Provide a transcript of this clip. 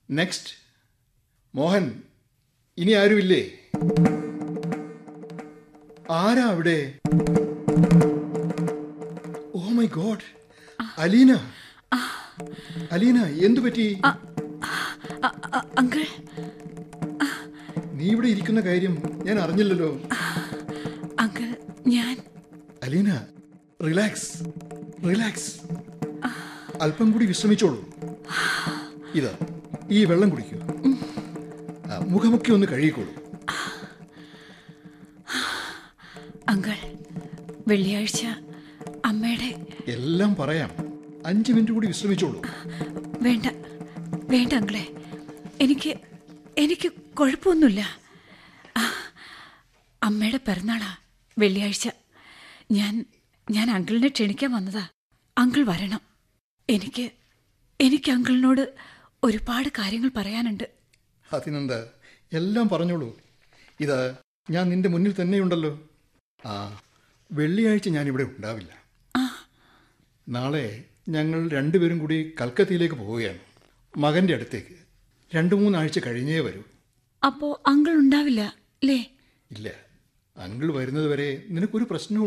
next Mohan ഇനി ആരുമില്ലേ ആരാ അവിടെ oh my god Aleena Aleena എന്തു പറ്റി അ- അ- അങ്കിൾ നീ ഇവിടെ ഇരിക്കുന്ന കാര്യം ഞാൻ അറിഞ്ഞില്ലല്ലോ അങ്കിൾ ഞാൻ അലീന റിലാക്സ് റിലാക്സ് അല്പം കൂടി വിശ്രമിച്ചോളൂ ഇതാ ഈ വെള്ളം കുടിക്കൂ ആ, മുഖമൊക്കെ ഒന്ന് കഴുകിക്കോളൂ അങ്കിൾ വെള്ളിയാഴ്ച അമ്മയുടെ എല്ലാം പറയാം അഞ്ച് മിനിറ്റ് കൂടി വിശ്രമിച്ചോളൂ വേണ്ട വേണ്ട അങ്കിളെ എനിക്ക് എനിക്ക് കുഴപ്പമൊന്നുമില്ല ആ, അമ്മയുടെ പിറന്നാളാ വെള്ളിയാഴ്ച ഞാൻ ഞാൻ അങ്കിളിനെ ക്ഷണിക്കാൻ വന്നതാ അങ്കിൾ വരണം എനിക്ക് എനിക്ക് അങ്കിളിനോട് ഒരുപാട് കാര്യങ്ങൾ പറയാനുണ്ട് അതിനെന്താ എല്ലാം പറഞ്ഞോളൂ ഇതാ ഞാൻ നിന്റെ മുന്നിൽ തന്നെയുണ്ടല്ലോ ആ വെള്ളിയാഴ്ച ഞാനിവിടെ ഉണ്ടാവില്ല ആ നാളെ ഞങ്ങൾ രണ്ടുപേരും കൂടി കൽക്കത്തയിലേക്ക് പോവുകയാണ് മകൻ്റെ അടുത്തേക്ക് രണ്ട് മൂന്നാഴ്ച കഴിഞ്ഞേ വരൂ അപ്പോൾ അങ്കിൾ ഉണ്ടാവില്ല അല്ലേ ഇല്ല അങ്കിൾ വരുന്നത് വരെ നിനക്കൊരു പ്രശ്നവും